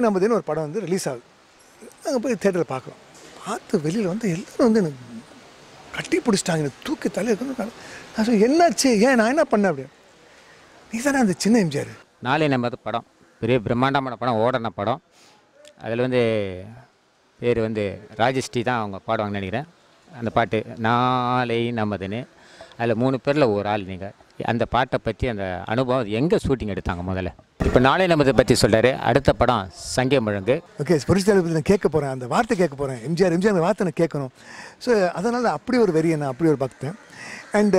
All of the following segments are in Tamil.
நமதுன்னு ஒரு படம் வந்து ரிலீஸ் ஆகுது அங்கே போய் தேட்டரில் பார்க்குறோம் பார்த்து வெளியில் வந்து எல்லாரும் வந்து எனக்கு கட்டி பிடிச்சிட்டாங்க எனக்கு தூக்கி தலையை கொண்டு நான் சொன்னேன் என்னாச்சு ஏன் நான் என்ன பண்ணேன் அப்படி நீ தானே அந்த சின்ன எம்ஜிஆர் நாளை நமது படம் பெரிய பிரம்மாண்டமான படம் ஓடன படம் அதில் வந்து பேர் வந்து ராஜஸ்ரீ தான் அவங்க பாடுவாங்கன்னு நினைக்கிறேன் அந்த பாட்டு நாளை நமதுன்னு அதில் மூணு பேரில் ஒரு ஆள் நீங்கள் அந்த பாட்டை பற்றி அந்த அனுபவம் எங்கே ஷூட்டிங் எடுத்தாங்க முதல்ல இப்போ நாளை நமது பற்றி சொல்கிறாரு அடுத்த படம் சங்கே முழங்கு ஓகே புரட்சி தலைவர் பற்றி நான் கேட்க போகிறேன் அந்த வார்த்தை கேட்க போகிறேன் எம்ஜிஆர் எம்ஜிஆர் அந்த வார்த்தை நான் கேட்கணும் ஸோ அதனால் அப்படி ஒரு வெறியன் நான் அப்படி ஒரு பக்தன் அண்டு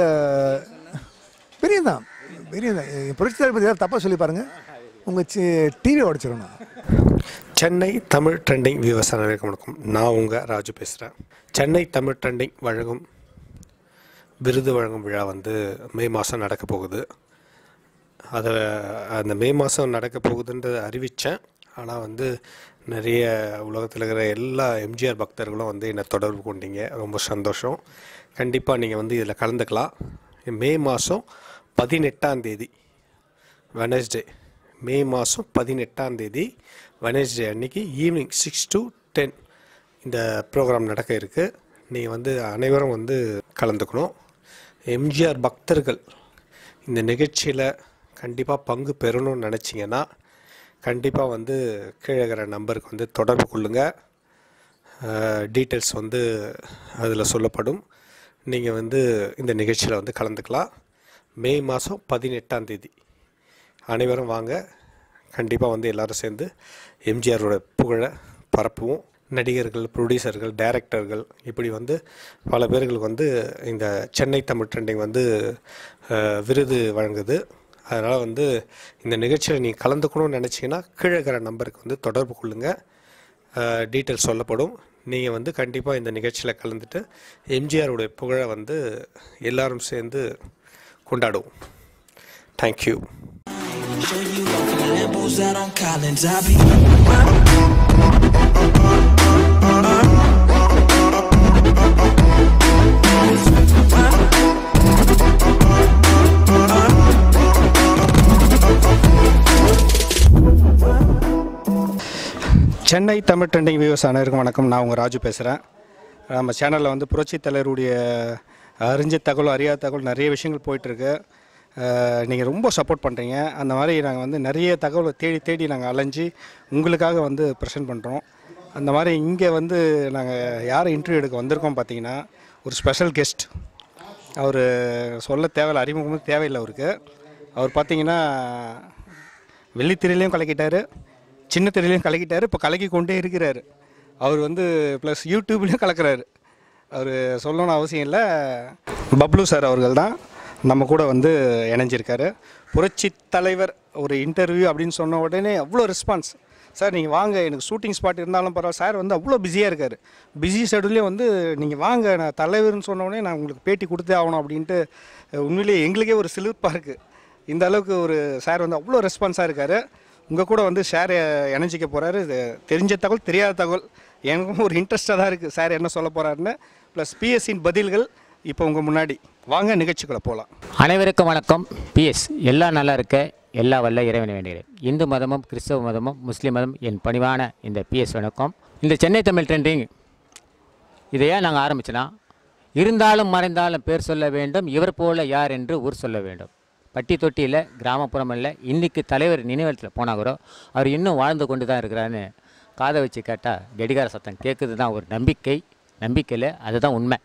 பெரியன் தான் பெரியன் தான் என் புரட்சி தலைவர் பற்றி தப்பாக சொல்லி பாருங்கள் உங்கள் டிவி உடச்சிடும் நான் சென்னை தமிழ் ட்ரெண்டிங் வியூவர்ஸ் அனைவருக்கும் வணக்கம் நான் உங்கள் ராஜு பேசுகிறேன் சென்னை தமிழ் ட்ரெண்டிங் வழங்கும் விருது வழங்கும் விழா வந்து மே மாதம் நடக்க போகுது அதை அந்த மே மாதம் நடக்க போகுதுன்றதை அறிவித்தேன் ஆனால் வந்து நிறைய உலகத்தில் இருக்கிற எல்லா எம்ஜிஆர் பக்தர்களும் வந்து என்னை தொடர்பு கொண்டீங்க ரொம்ப சந்தோஷம் கண்டிப்பாக நீங்கள் வந்து இதில் கலந்துக்கலாம் மே மாதம் பதினெட்டாம் தேதி வெனஸ்டே மே மாதம் பதினெட்டாம் தேதி வெனஸ்டே அன்னைக்கு ஈவினிங் சிக்ஸ் டு டென் இந்த ப்ரோக்ராம் நடக்க இருக்குது நீங்கள் வந்து அனைவரும் வந்து கலந்துக்கணும் எம்ஜிஆர் பக்தர்கள் இந்த நிகழ்ச்சியில் கண்டிப்பாக பங்கு பெறணும்னு நினச்சிங்கன்னா கண்டிப்பாக வந்து கீழே இருக்கிற நம்பருக்கு வந்து தொடர்பு கொள்ளுங்கள் டீட்டெயில்ஸ் வந்து அதில் சொல்லப்படும் நீங்கள் வந்து இந்த நிகழ்ச்சியில் வந்து கலந்துக்கலாம் மே மாதம் பதினெட்டாம் தேதி அனைவரும் வாங்க கண்டிப்பாக வந்து எல்லாரும் சேர்ந்து எம்ஜிஆரோட புகழை பரப்புவோம் நடிகர்கள் ப்ரொடியூசர்கள் டைரக்டர்கள் இப்படி வந்து பல பேர்களுக்கு வந்து இந்த சென்னை தமிழ் ட்ரெண்டிங் வந்து அஹ், விருது வழங்குது அதனால் வந்து இந்த நிகழ்ச்சியில் நீங்கள் கலந்துக்கணும்னு நினச்சிங்கன்னா கீழே இருக்கிற நம்பருக்கு வந்து தொடர்பு கொள்ளுங்கள் டீட்டெயில்ஸ் சொல்லப்படும் நீங்கள் வந்து கண்டிப்பாக இந்த நிகழ்ச்சியில் கலந்துட்டு எம்ஜிஆருடைய புகழை வந்து எல்லாரும் சேர்ந்து கொண்டாடுவோம் thank you Show you off in the Lambos out on Collins. I be Chennai Tamil trending viewers அனைவருக்கும் வணக்கம் நான் உங்கள் ராஜு பேசுகிறேன் நம்ம சேனலில் வந்து புரட்சி தலைவருடைய அறிஞ்ச தகவல் அறியாத தகவல் நிறைய விஷயங்கள் போயிட்டுருக்கு நீங்கள் ரொம்ப சப்போர்ட் பண்ணுறீங்க அந்த மாதிரி நாங்கள் வந்து நிறைய தகவலை தேடி தேடி நாங்கள் அலைஞ்சு உங்களுக்காக வந்து ப்ரெசென்ட் பண்ணுறோம் அந்த மாதிரி இங்கே வந்து நாங்கள் யாரை இன்டர்வியூ எடுக்க வந்திருக்கோம் பார்த்தீங்கன்னா ஒரு ஸ்பெஷல் கெஸ்ட் அவர் சொல்ல தேவையில்ல அறிமுகமும் தேவையில்லை அவருக்கு அவர் பார்த்தீங்கன்னா வெள்ளித்திரையிலையும் கலக்கிட்டாரு சின்ன திரையிலையும் கலக்கிட்டாரு இப்போ கலக்கி கொண்டே இருக்கிறாரு அவர் வந்து ப்ளஸ் யூடியூப்லேயும் கலக்கிறாரு அவர் சொல்லணும்னு அவசியம் இல்லை பப்ளு சார் அவர்கள் தான் நம்ம கூட வந்து இணைஞ்சிருக்காரு புரட்சி தலைவர் ஒரு இன்டர்வியூ அப்படின்னு சொன்ன உடனே அவ்வளோ ரெஸ்பான்ஸ் சார் நீங்கள் வாங்க எனக்கு ஷூட்டிங் ஸ்பாட் இருந்தாலும் பரவாயில்ல சார் வந்து அவ்வளோ பிஸியாக இருக்கார் பிஸி ஷெடியூல்லே வந்து நீங்கள் வாங்க நான் தலைவர்னு சொன்ன உடனே நான் உங்களுக்கு பேட்டி கொடுத்தே ஆகணும் அப்படின்ட்டு உண்மையிலேயே எங்களுக்கே ஒரு சிலிர்ப்பாக இருக்குது இந்த அளவுக்கு ஒரு சார் வந்து அவ்வளோ ரெஸ்பான்ஸாக இருக்கார் உங்கள் கூட வந்து சார் இணைஞ்சிக்க போகிறாரு இது தெரிஞ்ச தகவல் தெரியாத தகவல் எனக்கும் ஒரு இன்ட்ரெஸ்ட்டாக தான் இருக்குது சார் என்ன சொல்ல போகிறாருன்னு ப்ளஸ் பிஎஸ்சியின் பதில்கள் இப்போ உங்கள் முன்னாடி வாங்க நிகழ்ச்சிக்குள்ளே போகலாம் அனைவருக்கும் வணக்கம் பிஎஸ் எல்லாம் நல்லா இருக்க எல்லா வல்ல இறைவனை வேண்டுகிறேன் இந்து மதமும் கிறிஸ்தவ மதமும் முஸ்லீம் மதம் என் பணிவான இந்த பிஎஸ் வணக்கம் இந்த சென்னை தமிழ் ட்ரெண்டிங் இதை ஏன் நாங்கள் ஆரம்பிச்சோன்னா இருந்தாலும் மறைந்தாலும் பேர் சொல்ல வேண்டும் இவர் போல யார் என்று ஊர் சொல்ல வேண்டும் பட்டி தொட்டியில் கிராமப்புறம் இல்லை இன்றைக்கி தலைவர் நினைவகத்தில் போனால் கூட அவர் இன்னும் வாழ்ந்து கொண்டு தான் இருக்கிறான்னு காதை வச்சு கேட்டால் கடிகார சத்தம் கேட்குது தான் ஒரு நம்பிக்கை நம்பிக்கையில் அதுதான் உண்மை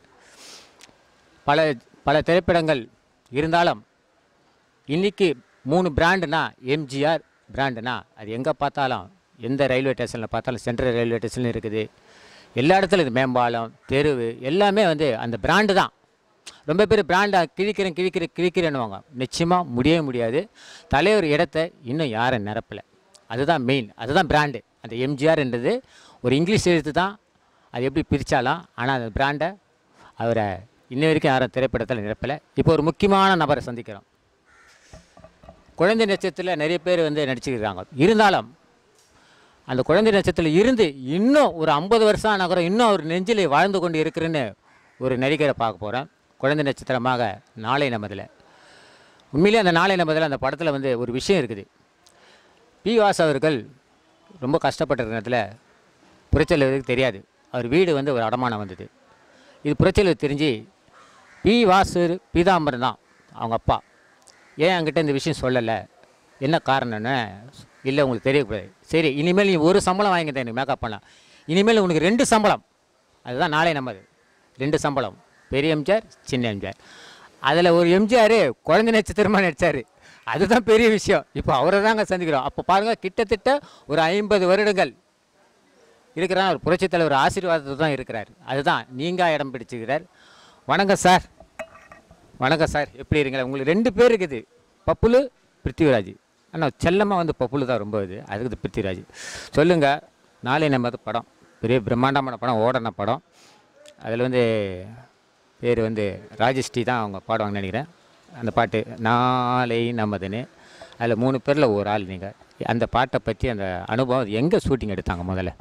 பல பல திரைப்படங்கள் இருந்தாலும் இன்றைக்கி மூணு பிராண்டுனா எம்ஜிஆர் பிராண்டுனா அது எங்கே பார்த்தாலும் எந்த ரயில்வே ஸ்டேஷனில் பார்த்தாலும் சென்ட்ரல் ரயில்வே ஸ்டேஷன்லையும் இருக்குது எல்லா இடத்துலையும் இது மேம்பாலம் தெருவு எல்லாமே வந்து அந்த பிராண்டு தான் ரொம்ப பேர் பிராண்டாக கிழிக்கிறேன் கிழிக்கிறேன் கிழிக்கிறேன்னுவாங்க நிச்சயமாக முடியவே முடியாது தலைவர் இடத்த இன்னும் யாரும் நிரப்பலை அதுதான் மெயின் அதுதான் பிராண்டு அந்த எம்ஜிஆர்ன்றது ஒரு இங்கிலீஷ் எழுத்து தான் அது எப்படி பிரித்தாலும் ஆனால் அந்த பிராண்டை அவரை இன்ன வரைக்கும் யாரும் திரைப்படத்தில் நிரப்பலை இப்போ ஒரு முக்கியமான நபரை சந்திக்கிறோம் குழந்தை நட்சத்திரத்தில் நிறைய பேர் வந்து நடிச்சுக்கிறாங்க இருந்தாலும் அந்த குழந்தை நட்சத்திரத்தில் இருந்து இன்னும் ஒரு ஐம்பது வருஷம் ஆனா கூட இன்னும் அவர் நெஞ்சிலே வாழ்ந்து கொண்டு இருக்கிறேன்னு ஒரு நடிகரை பார்க்க போகிறேன் குழந்தை நட்சத்திரமாக நாளை நமதில் உண்மையிலே அந்த நாளை நமதில் அந்த படத்தில் வந்து ஒரு விஷயம் இருக்குது பி வாஸ் அவர்கள் ரொம்ப கஷ்டப்பட்ட நேரத்தில் புரட்சியாளருக்கு தெரியாது அவர் வீடு வந்து ஒரு அடமானம் வந்தது இது புரட்சியாளர் தெரிஞ்சு பி வாசு பீதாம்பரம் தான் அவங்க அப்பா ஏன் என்கிட்ட இந்த விஷயம் சொல்லலை என்ன காரணம்னு இல்லை உங்களுக்கு தெரியக்கூடாது சரி இனிமேல் நீ ஒரு சம்பளம் வாங்கி தான் எனக்கு மேக்கப் பண்ணலாம் இனிமேல் உனக்கு ரெண்டு சம்பளம் அதுதான் நாளை நம்மது ரெண்டு சம்பளம் பெரிய எம்ஜிஆர் சின்ன எம்ஜிஆர் அதில் ஒரு எம்ஜிஆர் குழந்தை நட்சத்திரமாக நடித்தார் அதுதான் பெரிய விஷயம் இப்போ அவரை தாங்க சந்திக்கிறோம் அப்போ பாருங்கள் கிட்டத்தட்ட ஒரு ஐம்பது வருடங்கள் இருக்கிறார் ஒரு புரட்சித் தலைவர் ஆசீர்வாதத்தை தான் இருக்கிறார் அதுதான் நீங்கள் இடம் பிடிச்சுக்கிறார் வணக்கம் சார் வணக்கம் சார் எப்படி இருக்கீங்களா உங்களுக்கு ரெண்டு பேர் இருக்குது பப்புலு பிருத்திவிராஜ் ஆனால் செல்லமாக வந்து பப்புலு தான் ரொம்ப இது அதுக்கு இது பிருத்திவிராஜ் சொல்லுங்கள் நாளை நமது படம் பெரிய பிரம்மாண்டமான படம் ஓடன படம் அதில் வந்து பேர் வந்து ராஜஸ்ரீ தான் அவங்க பாடுவாங்கன்னு நினைக்கிறேன் அந்த பாட்டு நாளை நமதுன்னு அதில் மூணு பேரில் ஒரு ஆள் நீங்கள் அந்த பாட்டை பற்றி அந்த அனுபவம் எங்கே ஷூட்டிங் எடுத்தாங்க முதல்ல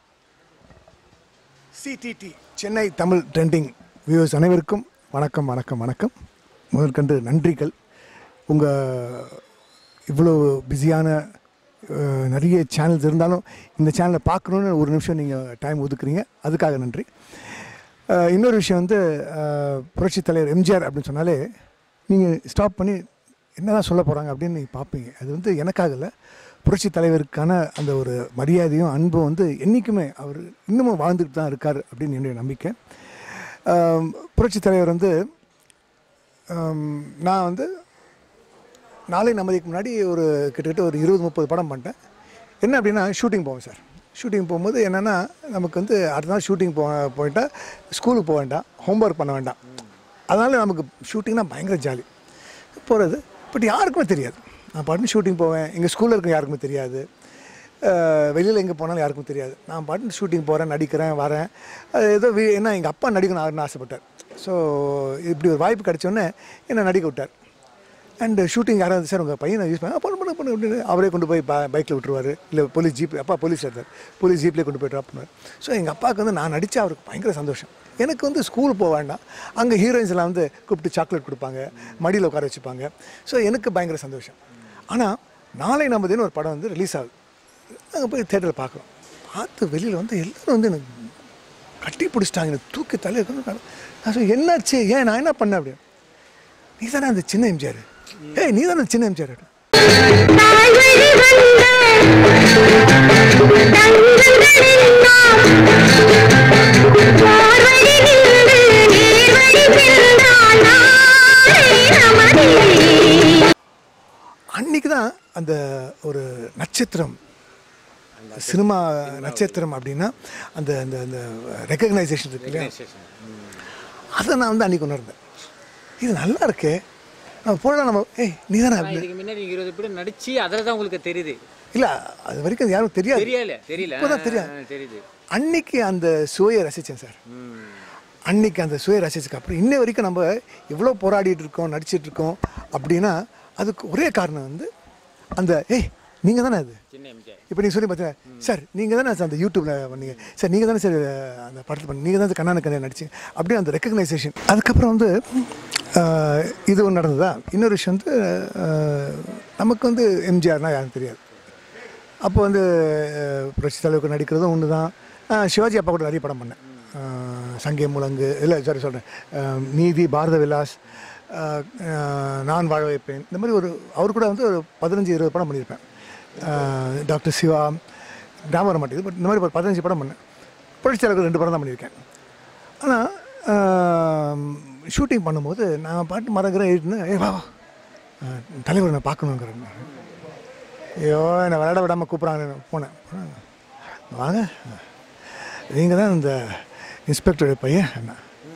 CTT Chennai Tamil trending viewers அனைவருக்கும் வணக்கம் வணக்கம் வணக்கம் முதற்கண்டு நன்றிகள் உங்கள் இவ்வளோ பிஸியான அஹ், நிறைய சேனல்ஸ் இருந்தாலும் இந்த சேனலை பார்க்கணுன்னு ஒரு நிமிஷம் நீங்கள் டைம் ஒதுக்குறீங்க அதுக்காக நன்றி அஹ், இன்னொரு விஷயம் வந்து அஹ், புரட்சித் தலைவர் எம்ஜிஆர் அப்படின்னு சொன்னாலே நீங்கள் ஸ்டாப் பண்ணி என்னதான் சொல்ல போகிறாங்க அப்படின்னு நீங்கள் பார்ப்பீங்க அது வந்து எனக்காக இல்லை புரட்சி தலைவருக்கான அந்த ஒரு மரியாதையும் அன்பும் வந்து என்றைக்குமே அவர் இன்னமும் வாழ்ந்துட்டு தான் இருக்கார் அப்படின்னு என்னுடைய நம்பிக்கை ஆம், புரட்சி தலைவர் வந்து ஆம், நான் வந்து நாளை நமதிக்கு முன்னாடி ஒரு கிட்டத்தட்ட ஒரு இருபது முப்பது படம் பண்ணிட்டேன் என்ன அப்படின்னா ஷூட்டிங் போவேன் சார் ஷூட்டிங் போகும்போது என்னென்னா நமக்கு வந்து அடுத்த நாள் ஷூட்டிங் போ போயிட்டா ஸ்கூலுக்கு போக வேண்டாம் ஹோம்ஒர்க் பண்ண வேண்டாம் அதனால் நமக்கு ஷூட்டிங்னா பயங்கர ஜாலி போகிறது பட் யாருக்குமே தெரியாது நான் பாட்டு ஷூட்டிங் போவேன் எங்கள் ஸ்கூலில் இருக்க யாருக்குமே தெரியாது வெளியில் எங்கே போனாலும் யாருக்கும் தெரியாது நான் பாட்டு ஷூட்டிங் போகிறேன் நடிக்கிறேன் வரேன் அது ஏதோ வீ என்ன எங்கள் அப்பா நடிக்கணும் ஆகணும்னு ஆசைப்பட்டார் ஸோ இப்படி ஒரு வாய்ப்பு கிடைச்சோன்னே என்னை நடிக்க விட்டார் அண்ட் ஷூட்டிங் யாராவது சார் உங்கள் பையனை யூஸ் பண்ண பண்ண பண்ண பண்ணு அப்படின்னு அவரே கொண்டு போய் பைக்கில் விட்டுருவார் இல்லை போலீஸ் ஜீப் அப்பா போலீஸ் இருந்தார் போலீஸ் ஜீப்லேயே கொண்டு போய் ட்ராப் பண்ணுவார் ஸோ எங்கள் அப்பாவுக்கு வந்து நான் நடித்தா அவருக்கு பயங்கர சந்தோஷம் எனக்கு வந்து ஸ்கூல் போக வேண்டாம் அங்கே ஹீரோயின்ஸ்லாம் வந்து கூப்பிட்டு சாக்லேட் கொடுப்பாங்க மடியில் உட்கார வச்சுப்பாங்க ஸோ எனக்கு பயங்கர சந்தோஷம் ஆனால் நாளை நமதுன்னு ஒரு படம் வந்து ரிலீஸ் ஆகுது நாங்கள் போய் தேட்டரில் பார்க்குறோம் பார்த்து வெளியில் வந்து எல்லோரும் வந்து எனக்கு கட்டி பிடிச்சிட்டாங்க எனக்கு தூக்கி தலை நான் சொன்னேன் என்னாச்சு ஏன் நான் என்ன பண்ணேன் அப்படின்னு நீ தானே அந்த சின்ன எம்ஜிஆர் ஏய் நீ தானே அந்த சின்ன எம்ஜிஆர் தாய்வழி வந்த தங்கங்களெல்லாம் போர்வழி நின்று நீர்வழி சென்றால் நாளை நமதே அன்னைக்கு தான் அந்த ஒரு நட்சத்திரம் சினிமா நட்சத்திரம் அப்படின்னா அந்த அந்த அந்த ரெக்கக்னைசேஷன் இருக்கு இல்லையா அதை நான் வந்து அன்னைக்கு உணர்ந்தேன் இது நல்லா இருக்கே நம்ம போனா நம்ம ஏய் நீ தானே இதுக்கு முன்னாடி இருபது பேர் நடிச்சு அதில் தான் உங்களுக்கு தெரியுது இல்லை அது வரைக்கும் அது யாரும் தெரியாது தெரியல தெரியல இப்போதான் தெரியாது. ஆ, தெரியுது அன்னைக்கு அந்த சுவையை ரசித்தேன் சார் அன்னைக்கு அந்த சுவையை ரசிச்சதுக்கு அப்புறம் இன்னை வரைக்கும் நம்ம எவ்வளோ போராடிட்டு இருக்கோம் நடிச்சிட்டு இருக்கோம் அப்படின்னா அதுக்கு ஒரே காரணம் வந்து அந்த ஏய் நீங்கள் தானே அது சின்ன எம்ஜிஆர் இப்போ நீங்கள் சொல்லி பார்த்தீங்கன்னா சார் நீங்கள் தானே சார் அந்த யூடியூப்பில் பண்ணீங்க சார் நீங்கள் தானே சார் அந்த படத்தில் பண்ணி நீங்கள் தான் சார் கண்ணான கண்ணை நடிச்சிங்க அப்படியே அந்த ரெக்கக்னைசேஷன் அதுக்கப்புறம் வந்து ஆஹ், இது ஒன்று நடந்ததா இன்னொரு விஷயம் வந்து ஆஹ், நமக்கு வந்து எம்ஜிஆர்னால் யாரும் தெரியாது அப்போ வந்து அஹ், புரட்சி தலைவருக்கு நடிக்கிறதும் ஒன்று தான் அஹ், சிவாஜி அப்பா கூட நிறைய படம் பண்ணேன் அஹ், சங்கே முழங்கு இல்லை சாரி சொல்கிறேன் நீதி பாரத விலாஸ் அஹ், அஹ், நான் வாழ வைப்பேன் இந்த மாதிரி ஒரு அவர் கூட வந்து ஒரு பதினஞ்சு இருபது படம் பண்ணியிருப்பேன் அஹ், டாக்டர் சிவா ஞாபகம் வர மாட்டேங்குது பட் இந்த மாதிரி ஒரு பதினஞ்சு படம் பண்ணேன் புரட்சி தலைவருக்கு ரெண்டு படம் தான் பண்ணியிருக்கேன் ஆனால் ஷூட்டிங் பண்ணும்போது நான் பாட்டு மறக்கிறேன் எழுதுனேன் ஏ வா வா அஹ், தலைவரை நான் பார்க்கணுங்கிறேன் ஐயோ என்னை விளையாட விடாமல் கூப்பிட்றாங்க போனேன் போனேன். வாங்க நீங்கள் தான் இந்த இன்ஸ்பெக்டர் பையன் என்ன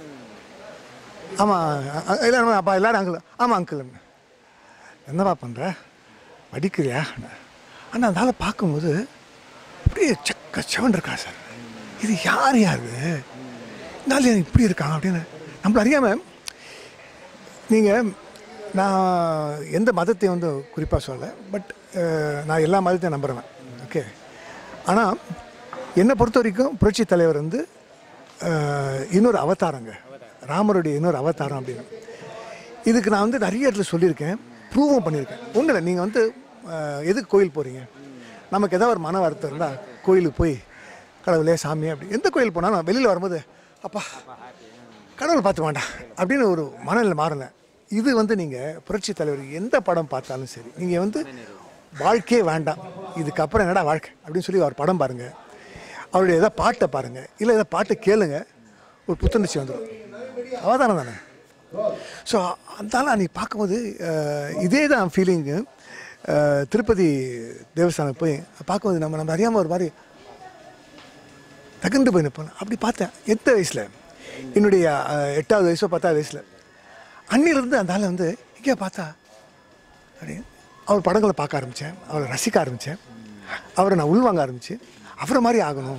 ஆமாம் எல்லாரும் அப்பா எல்லாரும் அங்கிள் ஆமாம் அங்கிள் என்னப்பா பண்ணுற படிக்கிறியா ஆனால் அந்த ஆளை பார்க்கும்போது அப்படியே சக்க செவன் இருக்கா சார் இது யார் யார் இந்த ஆள் ஏன் இப்படி இருக்கான் அப்படின்னு நம்மள அறியாமல் நீங்கள் நான் எந்த மதத்தையும் வந்து குறிப்பாக சொல்லலை பட் நான் எல்லா மதத்தையும் நம்புறேன் ஓகே ஆனால் என்னை பொறுத்த வரைக்கும் புரட்சி தலைவர் வந்து அஹ், இன்னொரு அவதாரங்க ராமருடைய இன்னொரு அவதாரம் அப்படின்னு இதுக்கு நான் வந்து நிறைய இடத்துல சொல்லியிருக்கேன் ப்ரூவும் பண்ணியிருக்கேன் ஒன்றும் இல்லை நீங்கள் வந்து அஹ், எதுக்கு கோயில் போகிறீங்க நமக்கு ஏதாவது ஒரு மன வருத்தம் இருந்தால் கோயிலுக்கு போய் கடவுளே சாமி அப்படி எந்த கோயில் போனாலும் வெளியில் வரும்போது அப்பா கடவுள் பார்த்து வேண்டாம் அப்படின்னு ஒரு மனநிலை மாறல இது வந்து நீங்கள் புரட்சி தலைவர் எந்த படம் பார்த்தாலும் சரி நீங்கள் வந்து வாழ்க்கையே வேண்டாம் இதுக்கப்புறம் என்னடா வாழ்க்கை அப்படின்னு சொல்லி அவர் படம் பாருங்கள் அவருடைய ஏதாவது பாட்டை பாருங்கள் இல்லை ஏதாவது பாட்டை கேளுங்க ஒரு புத்துணர்ச்சி வந்துடும் அவதானம் தானே ஸோ அதனால் அன்றைக்கி பார்க்கும்போது அஹ், இதே தான் ஃபீலிங்கு திருப்பதி தேவஸ்தானம் போய் பார்க்கும்போது நம்ம நம்ம அறியாமல் ஒரு மாதிரி தகுந்து போய் நிற்பேன் அப்படி பார்த்தேன் எந்த வயசில் என்னுடைய அஹ், எட்டாவது வயசோ பத்தாவது வயசில் அன்னிலிருந்து அந்த ஆளை வந்து எங்கேயா பார்த்தா அப்படி அவர் படங்களை பார்க்க ஆரம்பித்தேன் அவரை ரசிக்க ஆரம்பித்தேன் அவரை நான் உள்வாங்க ஆரம்பித்து அவரை மாதிரி ஆகணும்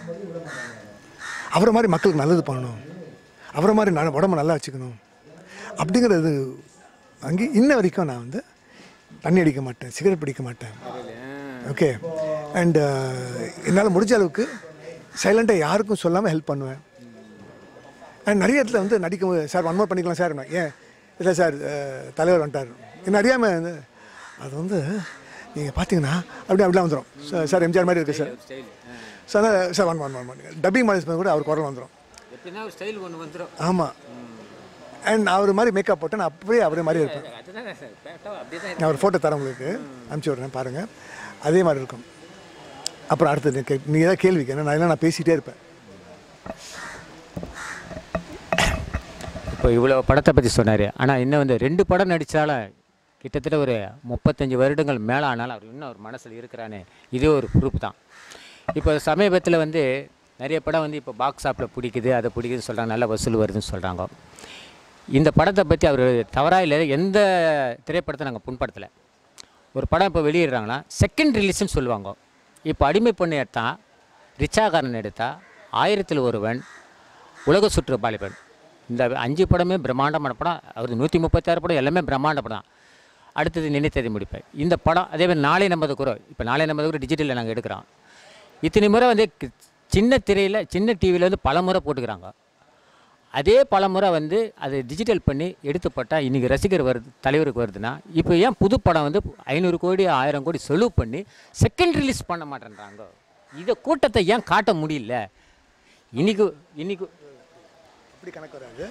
அவரை மாதிரி மக்களுக்கு நல்லது பண்ணணும் அவரை மாதிரி நான் உடம்ப நல்லா வச்சுக்கணும் அப்படிங்கிறது அங்கே இன்ன வரைக்கும் நான் வந்து தண்ணி அடிக்க மாட்டேன் சிகரெட் பிடிக்க மாட்டேன் ஓகே அண்டு என்னால் முடிஞ்ச அளவுக்கு சைலண்ட்டாக யாருக்கும் சொல்லாமல் ஹெல்ப் பண்ணுவேன் அண்ட் நிறைய இடத்துல வந்து நடிக்கும்போது சார் ஒன் மோர் பண்ணிக்கலாம் சார் நான் ஏன் இல்லை சார் அஹ், தலைவர் வந்துட்டார் என்ன அறியாமல் வந்து அது வந்து நீங்கள் பார்த்தீங்கன்னா அப்படியே அப்படிலாம் வந்துடும் சார் எம்ஜிஆர் மாதிரி இருக்குது சார் சார் அதான் sir one one one one dubbing மாதிரி கூட அவர் குரல் வந்துடும் எப்படின்னா ஒரு ஸ்டைல் ஒன்று வந்துடும் ஆமாம் அண்ட் அவர் மாதிரி மேக்கப் போட்டு நான் அப்படியே அவரே மாதிரி இருப்பேன் அதுதான் அப்படியே தான் நான் ஒரு ஃபோட்டோ தரேன் உங்களுக்கு அனுப்பிச்சி விட்றேன் பாருங்கள் அதே மாதிரி இருக்கும் அப்புறம் அடுத்தது கே நீங்கள் ஏதாவது கேள்வி கேட்க நான் இல்லை நான் பேசிகிட்டே இருப்பேன் இப்போ இவ்வளோ படத்தை பற்றி சொன்னார் ஆனால் இன்னும் வந்து ரெண்டு படம் நடித்தால கிட்டத்தட்ட ஒரு முப்பத்தஞ்சு வருடங்கள் மேலே ஆனாலும் அவர் இன்னும் அவர் மனசில் இருக்கிறானே இதே ஒரு ப்ரூஃப் தான் இப்போ சமீபத்தில் வந்து நிறைய படம் வந்து இப்போ பாக்ஸ் ஆப்பில் பிடிக்குது அதை பிடிக்குதுன்னு சொல்கிறாங்க நல்ல வசூல் வருதுன்னு சொல்கிறாங்க இந்த படத்தை பற்றி அவர் தவறாக இல்லை எந்த திரைப்படத்தை நாங்கள் புண்படுத்தலை ஒரு படம் இப்போ வெளியிடுறாங்கன்னா செகண்ட் ரிலீஸ்னு சொல்லுவாங்க இப்போ அடிமை பொண்ணு எடுத்தா ரிச்சாகாரன் எடுத்தா ஆயிரத்தில் ஒருவன் உலக சுற்று பாலிபன் இந்த அஞ்சு படமே பிரம்மாண்டமான படம் அவர் நூற்றி முப்பத்தாறு படம் எல்லாமே பிரம்மாண்ட படம் தான் அடுத்தது நினைத்ததை முடிப்பேன் இந்த படம் அதே மாதிரி நாளை நம்பது கூட இப்போ நாளை நம்பது கூட டிஜிட்டலில் நாங்கள் எடுக்கிறோம் இத்தனை முறை வந்து கி- சின்ன திரையில் சின்ன டிவியில் வந்து பல முறை போட்டுக்கிறாங்க அதே பல முறை வந்து அது டிஜிட்டல் பண்ணி எடுத்து போட்டால் இன்றைக்கி ரசிகர் வருது தலைவருக்கு வருதுன்னா இப்போ ஏன் புது படம் வந்து ஐநூறு கோடி ஆயிரம் கோடி செலவு பண்ணி செகண்ட் ரிலீஸ் பண்ண மாட்டேன்றாங்க இதை கூட்டத்தை ஏன் காட்ட முடியல இன்னைக்கு இன்னைக்கு அப்படி கணக்கு வராது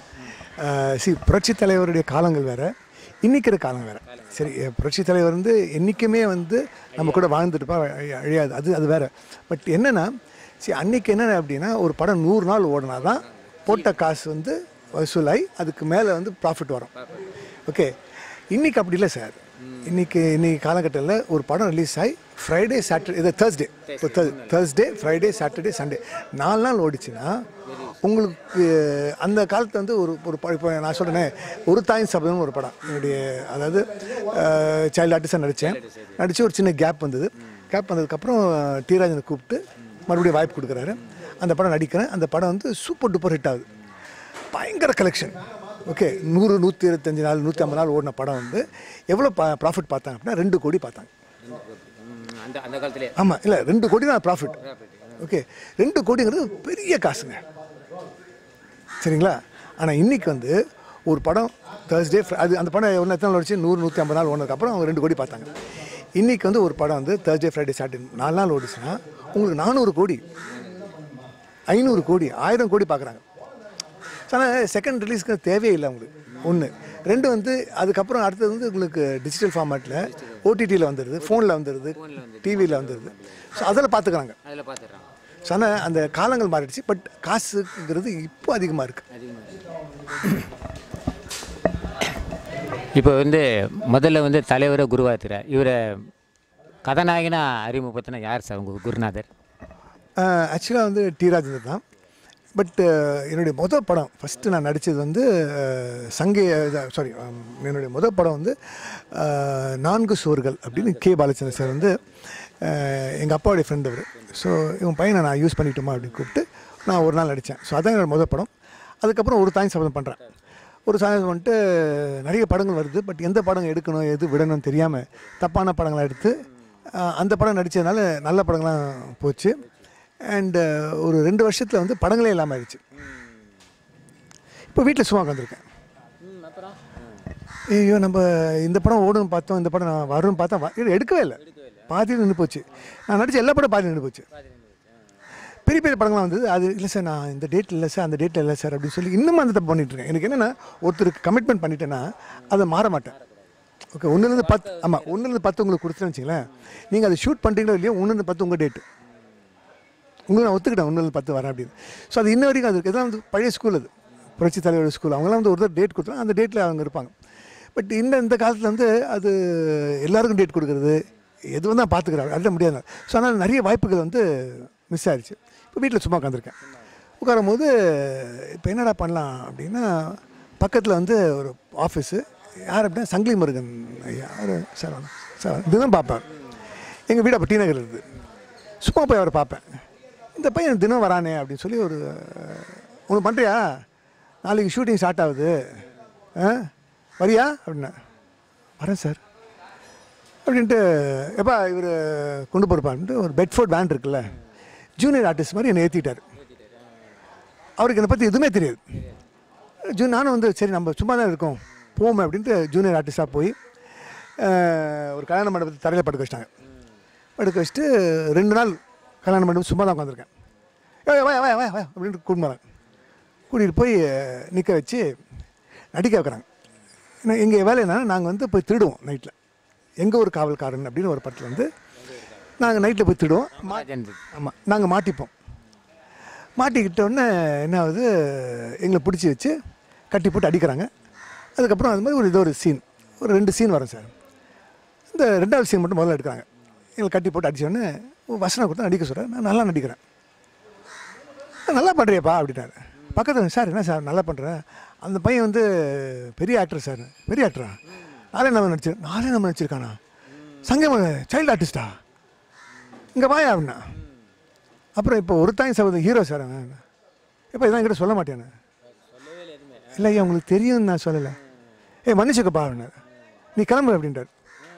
சி புரட்சி தலைவருடைய காலங்கள் வேற இன்னைக்கிற காலம் வேற சரி அஹ், புரட்சி தலைவர் வந்து என்றைக்குமே வந்து நம்ம கூட வாழ்ந்துட்டுப்பா அழியாது அது அது வேற பட் என்னன்னா சரி அன்னைக்கு என்ன அப்படின்னா ஒரு படம் நூறு நாள் ஓடினா தான் போட்ட காசு வந்து வசூலாகி அதுக்கு மேலே வந்து ப்ராஃபிட் வரும் ஓகே இன்னைக்கு அப்படி இல்லை சார் இன்னைக்கு இன்னைக்கு காலகட்டத்தில் ஒரு படம் ரிலீஸ் ஆகி ஃப்ரைடே சாட்டர்டே இது தேர்ஸ்டே இப்போ தேர்ஸ்டே ஃப்ரைடே சாட்டர்டே சண்டே நாலு நாள் ஓடிச்சுன்னா உங்களுக்கு அந்த காலத்தில் வந்து ஒரு ஒரு ப- இப்போ நான் சொல்கிறேனே ஒரு தாயின் சபதம்னு ஒரு படம் என்னுடைய அதாவது சைல்டு ஆர்டிஸ்டாக நடித்தேன் நடித்து ஒரு சின்ன கேப் வந்தது கேப் வந்ததுக்கப்புறம் டி ராஜனை கூப்பிட்டு மறுபடியும் வாய்ப்பு கொடுக்குறாரு அந்த படம் நடிக்கிறேன் அந்த படம் வந்து சூப்பர் டூப்பர் ஹிட் ஆகுது பயங்கர கலெக்ஷன் ஓகே நூறு நூற்றி இருபத்தஞ்சு நாள் நூற்றி ஐம்பது நாள் ஓடின படம் வந்து எவ்வளோ பா ப்ராஃபிட் பார்த்தாங்க அப்படின்னா ரெண்டு கோடி பார்த்தாங்க அந்த அந்த காலத்திலே ஆமாம் இல்லை ரெண்டு கோடி தான் ப்ராஃபிட் ஓகே ரெண்டு கோடிங்கிறது பெரிய காசுங்க சரிங்களா ஆனால் இன்னைக்கு வந்து ஒரு படம் தேர்ஸ்டே அது அந்த படம் ஒன்று எத்தனை நாள் ஓடிச்சு நூறு நூற்றி ஐம்பது நாள் ஓடினதுக்கப்புறம் அவங்க ரெண்டு கோடி பார்த்தாங்க இன்னைக்கு வந்து ஒரு படம் வந்து தேர்ஸ்டே ஃப்ரைடே சாட்டர்டே நாலு நாள் ஓடிச்சுன்னா உங்களுக்கு நானூறு கோடி ஐநூறு கோடி ஆயிரம் கோடி பார்க்குறாங்க ஆனால் செகண்ட் ரிலீஸ்க்கு தேவையே இல்லை உங்களுக்கு ஒன்று ரெண்டு வந்து அதுக்கப்புறம் அடுத்தது வந்து உங்களுக்கு டிஜிட்டல் ஃபார்மேட்டில் ஓடிடியில் வந்துடுது ஃபோனில் வந்துடுது டிவியில் வந்துடுது ஸோ அதில் பார்த்துக்கிறாங்க அதில் பார்த்துடுறாங்க ஸோ ஆனால் அந்த காலங்கள் மாறிடுச்சு பட் காசுங்கிறது இப்போ அதிகமாக இருக்குது இப்போ வந்து முதல்ல வந்து தலைவரை குருவாத்திர இவரை கதாநாயகனா அறிமுகப்படுத்தின யார் சார் உங்கள் குருநாதர் ஆக்சுவலாக வந்து டி ராஜேந்தர் தான் பட் என்னுடைய மொதல் படம் ஃபஸ்ட்டு நான் நடித்தது வந்து அஹ், சங்கே சாரி என்னுடைய முதல் படம் வந்து அஹ், நான்கு சுவர்கள் அப்படின்னு கே பாலச்சந்திரன் சார் வந்து எங்கள் அப்பாவுடைய ஃப்ரெண்ட் அவர் ஸோ இவன் பையனை நான் யூஸ் பண்ணிட்டோமா அப்படின்னு கூப்பிட்டு நான் ஒரு நாள் நடித்தேன் ஸோ அதான் என்னோட முதல் படம் அதுக்கப்புறம் ஒரு தாய் சபதம் பண்ணுறேன் ஒரு சாயங்காலம் வந்துட்டு நிறைய படங்கள் வருது பட் எந்த படம் எடுக்கணும் எது விடணும்னு தெரியாமல் தப்பான படங்களை எடுத்து அஹ், அந்த படம் நடித்ததுனால நல்ல படங்கள்லாம் போச்சு அண்டு ஒரு ரெண்டு வருஷத்தில் வந்து படங்களே இல்லாமல் ஆயிடுச்சு இப்போ வீட்டில் சும்மா உட்காந்துருக்கேன் ஐயோ நம்ம இந்த படம் ஓடுன்னு பார்த்தோம் இந்த படம் நான் வரும்னு பார்த்தா வ- இது எடுக்கவே இல்லை பாதியில் நின்று போச்சு நான் நடித்த எல்லா படம் பாதியில் நின்று போச்சு பெரிய பெரிய படங்கள்லாம் வந்தது அது இல்லை சார் நான் இந்த டேட்டில் இல்லை சார் அந்த டேட்டில் இல்லை சார் அப்படின்னு சொல்லி இன்னும் அந்த தப்பு பண்ணிட்டு இருக்கேன் எனக்கு என்னென்னா ஒருத்தருக்கு கமிட்மெண்ட் பண்ணிட்டேன்னா அதை மாற மாட்டேன் ஓகே ஒன்றுலேருந்து பத்து ஆமாம் ஒன்றுலேருந்து பத்து உங்களுக்கு கொடுத்துட்டேன்னு வச்சுங்களேன் நீங்கள் அதை ஷூட் பண்ணுறீங்களோ இல்லையோ ஒன்றுலேருந்து பத்து உங்கள் டேட்டு உங்களுக்கு நான் ஒத்துக்கிட்டேன் ஒன்றுலேருந்து பத்து வரேன் அப்படின்னு ஸோ அது இன்ன வரைக்கும் அது இருக்குது இதான் வந்து பழைய ஸ்கூல் அது புரட்சி தலைவர் ஸ்கூல் அவங்களாம் வந்து ஒரு டேட் கொடுத்தா அந்த டேட்டில் அவங்க இருப்பாங்க பட் இந்த இந்த காலத்தில் வந்து அது எல்லாருக்கும் டேட் கொடுக்குறது எதுவும் தான் பார்த்துக்கிறாங்க அள்ள முடியாது ஸோ அதனால் நிறைய வாய்ப்புகள் வந்து மிஸ் ஆயிடுச்சு இப்போ வீட்டில் சும்மா உட்காந்துருக்கேன் உட்காரும் போது இப்போ என்னடா பண்ணலாம் அப்படின்னா பக்கத்தில் வந்து ஒரு ஆஃபீஸு யார் அப்படின்னா சங்கிலி முருகன் யார் சார் சார் இதுதான் பார்ப்பேன் எங்கள் வீடு அப்போ டி நகர் இருக்குது சும்மா போய் அவரை பார்ப்பேன் இந்த பையன் தினம் வரானே அப்படின்னு சொல்லி ஒரு ஒன்று பண்ணுறியா நாளைக்கு ஷூட்டிங் ஸ்டார்ட் ஆகுது ஆ வரியா அப்படின்னா வரேன் சார் அப்படின்ட்டு எப்பா இவர் கொண்டு போயிருப்பான்ட்டு ஒரு பெட்ஃபோர்ட் வேன் இருக்குல்ல ஜூனியர் ஆர்டிஸ்ட் மாதிரி என்னை ஏற்றிட்டார் அவருக்கு என்னை பற்றி எதுவுமே தெரியாது ஜூ நானும் வந்து சரி நம்ம சும்மா தான் இருக்கோம் போவோமே அப்படின்ட்டு ஜூனியர் ஆர்டிஸ்டாக போய் அஹ், ஒரு கல்யாண மண்டபத்தை தரையில் படுக்க வச்சிட்டாங்க படுக்க வச்சுட்டு ரெண்டு நாள் கல்யாண மண்டபம் சும்மா தான் உட்காந்துருக்கேன் ஏய் வா வா வா வா அப்படின்ட்டு கூட்டிட்டு போகிறாங்க கூட்டிகிட்டு போய் நிற்க வச்சு நடிக்க வைக்கிறாங்க ஏன்னா எங்கள் வேலை என்னன்னா நாங்கள் வந்து போய் திருடுவோம் நைட்டில் எங்கள் ஒரு காவல்காரன் அப்படின்னு ஒரு படத்தில் வந்து நாங்கள் நைட்டில் போய் திருடுவோம் மா ஆமாம் நாங்கள் மாட்டிப்போம் மாட்டிக்கிட்ட உடனே என்ன ஆகுது எங்களை பிடிச்சி வச்சு கட்டி போட்டு அடிக்கிறாங்க அதுக்கப்புறம் அது மாதிரி ஒரு இது ஒரு சீன் ஒரு ரெண்டு சீன் வரும் சார் இந்த ரெண்டாவது சீன் மட்டும் முதல்ல எடுக்கிறாங்க எங்களை கட்டி போட்டு அடிச்ச உடனே ஒரு வசனம் கொடுத்தா நடிக்க சொல்கிறேன் நான் நல்லா நடிக்கிறேன் "ஆ, நல்லா பண்ணுறியப்பா அப்படின்னாரு பக்கத்தில் சார் என்ன சார் நல்லா பண்ணுறேன் அந்த பையன் வந்து பெரிய ஆக்டர் சார் பெரிய ஆக்டரா நாளே நம்ம நடிச்சு நாளே நம்ம நடிச்சிருக்கானா சங்கம் சைல்டு ஆர்டிஸ்டா இங்கே வாயா அப்படின்னா அப்புறம் இப்போ ஒரு தாய் சகோதரி ஹீரோ சார் அவன் இப்போ இதான் என்கிட்ட சொல்ல மாட்டேன்னு இல்லை ஐயா உங்களுக்கு தெரியும்னு நான் சொல்லலை ஏய் மன்னிச்சுக்கப்பா அப்படின்னாரு நீ கிளம்பு அப்படின்றார்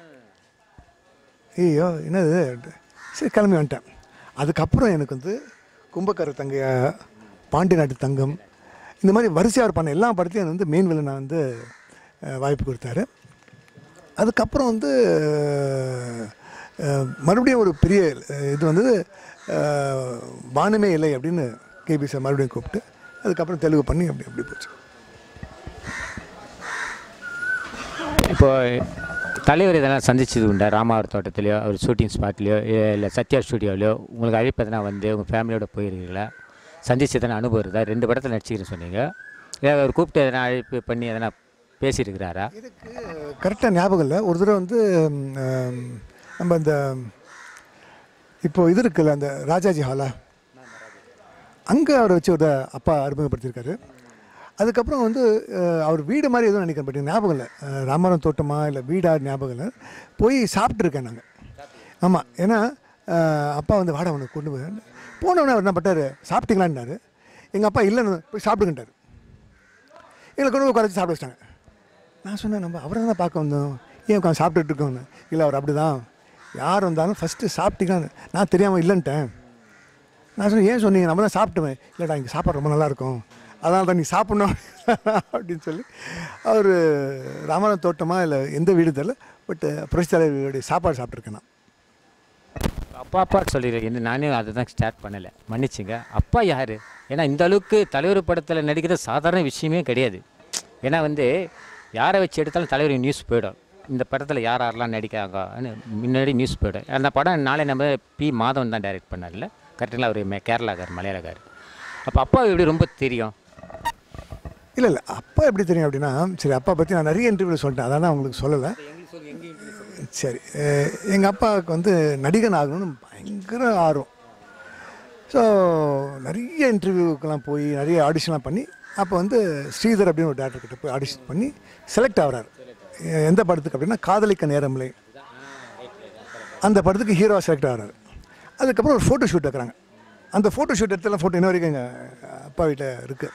ஐயோ என்னது அப்படின்ட்டு. சரி கிளம்பி வந்துட்டேன் அதுக்கப்புறம் எனக்கு வந்து கும்பக்கர தங்கையா பாண்டி நாட்டு தங்கம் இந்த மாதிரி வரிசையாக அவர் பண்ண எல்லா படத்தையும் எனக்கு வந்து மெயின் வில்லனை வந்து அஹ், வாய்ப்பு கொடுத்தாரு அதுக்கப்புறம் வந்து அஹ், மறுபடியும் ஒரு பெரிய அஹ், இது வந்து அஹ், வானமே இல்லை அப்படின்னு கேபி சார் மறுபடியும் கூப்பிட்டு அதுக்கப்புறம் தெலுங்கு பண்ணி அப்படி அப்படி போச்சு இப்போ தலைவர் இதெல்லாம் சந்திச்சது உண்டா ராமாவர் தோட்டத்திலையோ அவர் ஷூட்டிங் ஸ்பாட்லேயோ இல்லை சத்யா ஸ்டுடியோலையோ உங்களுக்கு அழைப்பு எதனா வந்து உங்கள் ஃபேமிலியோட போயிருக்கீங்களா சந்திச்சு எதனா அனுபவம் இருக்குதா ரெண்டு படத்தில் நடிச்சிக்கிறேன்னு சொன்னீங்க இல்லை அவர் கூப்பிட்டு எதனா அழைப்பு பண்ணி எதனா பேசியிருக்கிறாரா இதுக்கு கரெக்டாக ஞாபகம் இல்லை ஒரு தடவை வந்து ம், ஆம், நம்ம இந்த இப்போ இது இருக்குல்ல அந்த ராஜாஜி ஹாலா அங்கே அவரை வச்சு ஒரு அப்பா அறிமுகப்படுத்தியிருக்காரு அதுக்கப்புறம் வந்து அஹ், அவர் வீடு மாதிரி எதுவும் நினைக்கிறேன் பட் ஞாபகம் இல்லை அஹ், ராமரம் தோட்டமா இல்லை வீடா ஞாபகம் இல்லை போய் சாப்பிட்ருக்கேன் நாங்கள் ஆமாம் ஏன்னா அஹ், அப்பா வந்து வாடகை ஒன்று கொண்டு போய் போனவொடனே அவர் என்ன பட்டார் சாப்பிட்டீங்களான்னாரு எங்கள் அப்பா இல்லைன்னு போய் சாப்பிடுங்கன்றாரு எங்களை கொண்டு போய் உட்கார வச்சு சாப்பிட வச்சிட்டாங்க நான் சொன்னேன் நம்ம அவரை தான் பார்க்க வந்தோம் ஏன் உட்காந்து சாப்பிட்டுட்டு இருக்கோன்னு இல்லை அவர் அப்படி தான் யார் வந்தாலும் ஃபஸ்ட்டு சாப்பிட்டீங்கன்னு நான் தெரியாமல் இல்லைன்ட்டேன் நான் சொன்னேன் ஏன் சொன்னீங்க நம்ம தான் சாப்பிட்டுவேன் இல்லைடா இங்கே சாப்பாடு ரொம்ப நல்லாயிருக்கும் அதனால தான் நீ சாப்பிட்ணும் அப்படின்னு சொல்லி அவர் ராமநாத தோட்டமா இல்லை எந்த வீடு தெரியல பட் புரட்சி தலைவருடைய சாப்பாடு சாப்பிட்ருக்கேன் நான் அப்பா அப்பா சொல்லிடுறேன் என்ன நானே அதை தான் ஸ்டார்ட் பண்ணலை மன்னிச்சுங்க அப்பா யார் ஏன்னா இந்த அளவுக்கு தலைவர் படத்தில் நடிக்கிறது சாதாரண விஷயமே கிடையாது ஏன்னா வந்து யாரை வச்சு எடுத்தாலும் தலைவர் நியூஸ் போயிடும் இந்த படத்தில் யார் யாரெல்லாம் நடிக்காங்கன்னு முன்னாடி நியூஸ் போயிடும் அந்த படம் நாளை நம்ம பி மாதவன் தான் டைரக்ட் பண்ணார்ல கரெக்டுங்களா அவர் மே கேரளாக்கார் மலையாளக்கார் அப்போ அப்பா எப்படி ரொம்ப தெரியும் இல்லை இல்லை அப்பா எப்படி தெரியும் அப்படின்னா சரி அப்பா பற்றி நான் நிறைய இன்டர்வியூவில் சொல்லிட்டேன் அதான் நான் உங்களுக்கு சொல்லலை சரி எங்கள் அப்பாவுக்கு வந்து நடிகன் ஆகணும்னு பயங்கர ஆர்வம் ஸோ நிறைய இன்டர்வியூக்கெல்லாம் போய் நிறைய ஆடிஷன்லாம் பண்ணி அப்போ வந்து ஸ்ரீதர் அப்படின்னு ஒரு டேரக்டர் கிட்ட போய் ஆடிஷன் பண்ணி செலக்ட் ஆகுறாரு எ- எந்த படத்துக்கு அப்படின்னா காதலிக்க நேரமில்லை அந்த படத்துக்கு ஹீரோவாக செலக்ட் ஆகுறாரு அதுக்கப்புறம் ஒரு ஃபோட்டோ ஷூட் வைக்கிறாங்க அந்த ஃபோட்டோ ஷூட் எடுத்தெல்லாம் ஃபோட்டோ இன்ன வரைக்கும் எங்கள் அப்பா வீட்டில் இருக்குது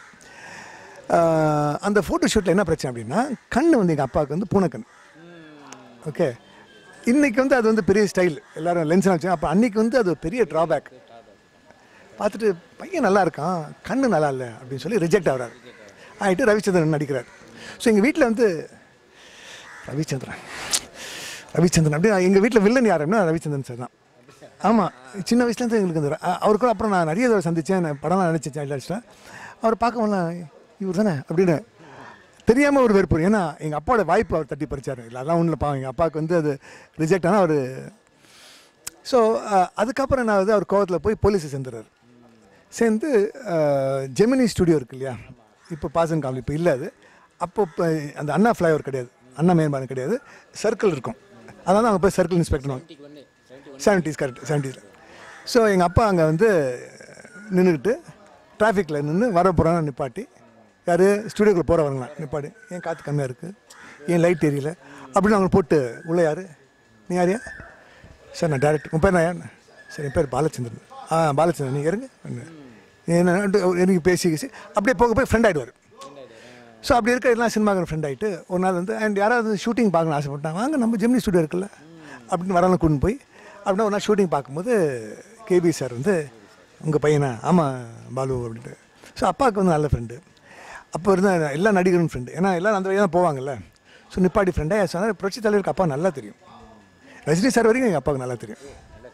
அந்த ஃபோட்டோ ஷூட்டில் என்ன பிரச்சனை அப்படின்னா கண் வந்து எங்கள் அப்பாவுக்கு வந்து பூனைக்கண் ஓகே இன்னைக்கு வந்து அது வந்து பெரிய ஸ்டைல் எல்லாரும் லென்ஸ்லாம் வச்சு அப்போ அன்னைக்கு வந்து அது ஒரு பெரிய ட்ராபேக் பார்த்துட்டு பையன் நல்லா இருக்கான் கண்ணு நல்லா இல்லை அப்படின்னு சொல்லி ரிஜெக்ட் ஆகுறாரு ஆகிட்டு ரவிச்சந்திரன் நடிக்கிறார் ஸோ எங்கள் வீட்டில் வந்து ரவிச்சந்திரன் ரவிச்சந்திரன் அப்படி எங்கள் வீட்டில் வில்லன் யாருன்னா ரவிச்சந்திரன் சார் தான் ஆமாம் சின்ன வயசுலேருந்து எங்களுக்கு இந்த அவர் கூட அப்புறம் நான் நிறைய தடவை சந்தித்தேன் படம்லாம் நினச்சேன் சைல்ட் ஆர்டிஸ்ட்டில் அவர் பார்க்கவும் இவர் தானே அப்படின்னு தெரியாமல் ஒரு வெறுப்பு ஏன்னா எங்கள் அப்பாவோட வாய்ப்பு அவர் தட்டி பறிச்சார் இல்லை அதெல்லாம் ஒன்றும் பாவம் எங்கள் அப்பாவுக்கு வந்து அது ரிஜெக்ட் ஆனால் அவர் ஸோ அதுக்கப்புறம் நான் வந்து அவர் கோவத்தில் போய் போலீஸை சேர்ந்துறாரு சேர்ந்து அஹ், ஜெமினி ஸ்டுடியோ இருக்கு இல்லையா இப்போ பாசன் காவல் இப்போ இல்லை அது அப்போ இப்போ அந்த அண்ணா ஃப்ளைஓவர் கிடையாது அண்ணா மேம்பாலம் கிடையாது சர்க்கிள் இருக்கும் அதான் அங்கே போய் சர்க்கிள் இன்ஸ்பெக்டர் செவன்ட்டீஸ் கரெக்ட் செவன்ட்டீஸில் ஸோ எங்கள் அப்பா அங்கே வந்து நின்றுக்கிட்டு டிராஃபிக்கில் நின்று வர போகிறாங்க நிப்பாட்டி யார் ஸ்டுடியோக்குள்ளே போகிறவங்களாம் நிப்பாட்டி ஏன் காற்று கம்மியாக இருக்குது ஏன் லைட் எரியல அப்படின்னு அவங்க போட்டு உள்ளே யார் நீ யாரையா சார் நான் டேரக்டர் உன் பேர் நான் யார் சரி என் பேர் பாலச்சந்திரன் ஆ பாலச்சந்திரன் நீங்கள் இருங்க என்ன எனக்கு பேசி பேசி அப்படியே போக போய் ஃப்ரெண்ட் ஆகிடுவார் ஸோ அப்படி இருக்க எல்லாம் சினிமாக்கிற ஃப்ரெண்ட் ஆகிட்டு ஒரு நாள் வந்து அண்ட் யாராவது ஷூட்டிங் பார்க்கணும்னு ஆசைப்பட்டாங்க வாங்க நம்ம ஜெமினி ஸ்டுடியோ இருக்குல்ல அப்படின்னு வரலாம் கூட்டின்னு போய் அப்படின்னா ஒரு நாள் ஷூட்டிங் பார்க்கும்போது கேபி சார் வந்து உங்கள் பையனா ஆமாம் பாலு அப்படின்ட்டு ஸோ அப்பாவுக்கு வந்து நல்ல ஃப்ரெண்டு அப்போ இருந்த எல்லா நடிகரும் ஃப்ரெண்டு ஏன்னா எல்லாரும் அந்த வழியாக தான் போவாங்கல்ல ஸோ நிப்பாட்டி ஃப்ரெண்டாக சொன்னால் புரட்சி தலைவருக்கு அப்பா நல்லா தெரியும் ரஜினி சார் வரைக்கும் எங்கள் அப்பாவுக்கு நல்லா தெரியும்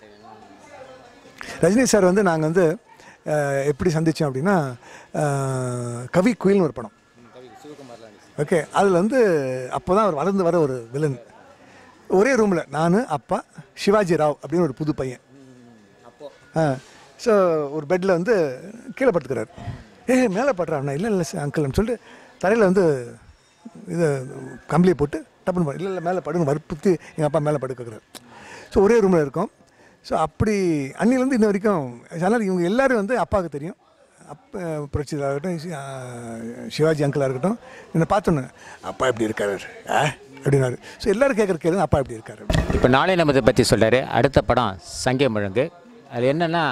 ரஜினி சார் வந்து நாங்கள் வந்து அஹ், எப்படி சந்தித்தோம் அப்படின்னா அஹ், கவி குயில்னு ஒரு படம் ஓகே அதில் வந்து அப்போ தான் அவர் வளர்ந்து வர ஒரு வில்லன் ஒரே ரூமில் நான் அப்பா சிவாஜி ராவ் அப்படின்னு ஒரு புது பையன் ஆ ஸோ ஒரு பெட்டில் வந்து கீழே படுத்துக்கிறார் ஏ மேலே படுறாருண்ணா இல்லை இல்லை அங்கிள்னு சொல்லிட்டு தரையில் வந்து இதை கம்பளியை போட்டு டப்புன்னு படு இல்லை இல்லை மேலே படுங்க வற்புறுத்தி எங்கள் அப்பா மேலே படுக்கிறார் ஸோ ஒரே ரூமில் இருக்கோம் ஸோ அப்படி அன்னிலேருந்து இன்ன வரைக்கும் அதனால் இவங்க எல்லாரும் வந்து அப்பாவுக்கு தெரியும் அப்போ புரட்சிதா இருக்கட்டும் சி- ஆ, சிவாஜி அங்கிளாக இருக்கட்டும் என்னை பார்த்தோன்னு அப்பா எப்படி இருக்காரு ஆ அப்படின்னாரு ஸோ எல்லாரும் கேட்குற கேள்வி அப்பா எப்படி இருக்காரு இப்போ நாளை நமதை பற்றி சொல்கிறாரு அடுத்த படம் சங்கே முழங்கு அது என்னென்னா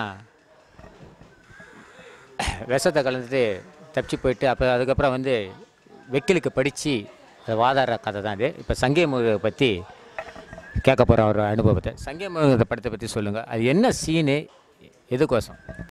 விஷத்தை கலந்துட்டு தப்பிச்சு போயிட்டு அப்போ அதுக்கப்புறம் வந்து வெக்கிலுக்கு படித்து அது வாதாடுற கதை தான் இது இப்போ சங்கே முருகை பற்றி கேட்க போகிற ஒரு அனுபவத்தை சங்கே முருகத்தை படத்தை பற்றி சொல்லுங்கள் அது என்ன சீனு எதுக்கோசம்